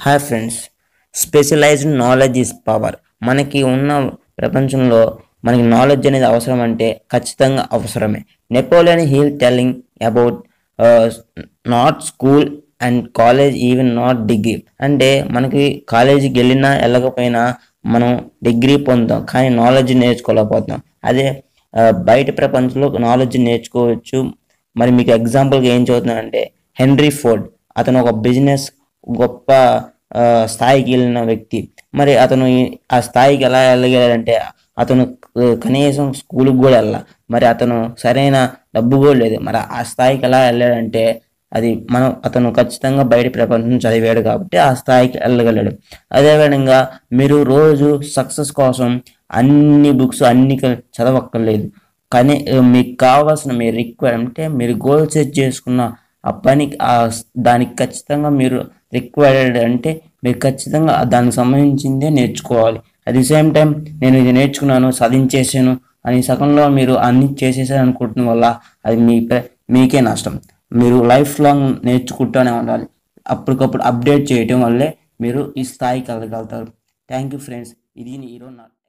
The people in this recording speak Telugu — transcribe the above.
hi friends specialised knowledge is power మనకి ఉన్న ప్రపంచంలో మనకి నాలెడ్జ్ అనేది అవసరం అంటే ఖచ్చితంగా అవసరమే Napoleon Hill telling about not school and college even not degree అంటే మనకి కాలేజీకి వెళ్ళినా వెళ్ళకపోయినా మనం డిగ్రీ పొందుతాం కానీ నాలెడ్జ్ నేర్చుకోలేకపోతున్నాం అదే ఆ, బయట ప్రపంచంలో నాలెడ్జ్ నేర్చుకోవచ్చు మరి మీకు ఎగ్జాంపుల్గా ఏం చదువుతున్నానంటే హెన్రీ ఫోర్డ్ అతను ఒక బిజినెస్ గొప్ప ఆ, స్థాయికి వెళ్ళిన వ్యక్తి మరి అతను ఈ- ఆ స్థాయికి ఎలా వెళ్ళగలంటే అతను ఆ, కనీసం స్కూల్కి కూడా వెళ్ళాల మరి అతను సరైన డబ్బు కూడా లేదు మరి ఆ స్థాయికి ఎలా వెళ్ళాడంటే అది మనం అతను ఖచ్చితంగా బయట ప్రపంచం చదివాడు కాబట్టి ఆ స్థాయికి వెళ్ళగలడు అదేవిధంగా మీరు రోజు సక్సెస్ కోసం అన్ని బుక్స్ అన్ని క- చదవక్కర్లేదు కానీ ఆ, మీకు కావాల్సిన మీ రిక్వైర్ అంటే మీరు గోల్ సెట్ చేసుకున్న ఆ పని ఆ స్- దానికి ఖచ్చితంగా మీరు రిక్వైర్డ్ అంటే మీరు ఖచ్చితంగా దానికి సంబంధించిందే నేర్చుకోవాలి అట్ ది సేమ్ టైం నేను ఇది నేర్చుకున్నాను సాధించేసాను అని సగంలో మీరు అన్ని చేసేసారు అనుకుంటున్న వల్ల అది మీ ప్ర- మీకే నష్టం మీరు లైఫ్ లాంగ్ నేర్చుకుంటూనే ఉండాలి అప్పటికప్పుడు అప్డేట్ చేయటం వల్లే మీరు ఈ స్థాయికి వెళ్ళగలుగుతారు థ్యాంక్ యూ ఫ్రెండ్స్ ఇది ఈరోజు నా